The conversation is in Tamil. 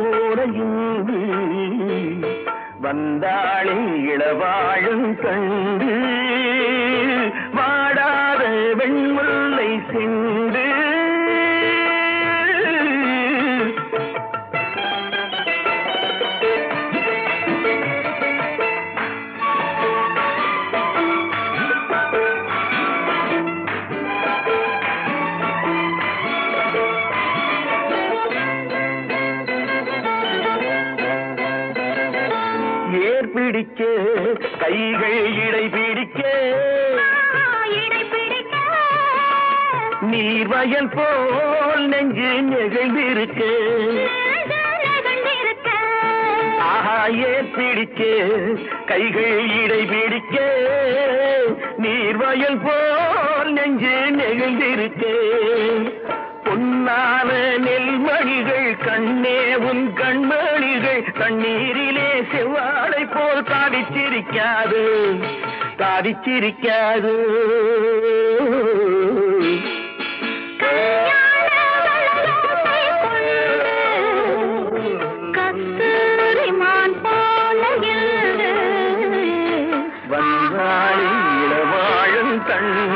சோலையுண்டு வந்தாளே இளவாழும் கண்டு வாடாத வெண்முல்லை சிந்து ஏர் பிடிக்க கைகள் இடை பிடிக்க இடை பிடிக்க நீர்வயல் போல் நெஞ்சு நெகிழ்ந்திருக்க நெகிழ்ந்திருக்க. ஆஹா ஏர் பிடிக்க கைகள் இடை பிடிக்க நீர்வயல் போல் நெஞ்சு நெகிழ்ந்திருக்க பொன்னான நெல்மணிகள் கண்ணே உன் கண்மணிகள் கண்ணீரிலே செவ்வாழை போல் தாடிச்சிருக்காது தாடிச்சிருக்காது கல்யாண வளையத்தை கொண்டு கஸ்தூரி மான் போல எழுது. வந்தாளி இளவாழும் கண்டு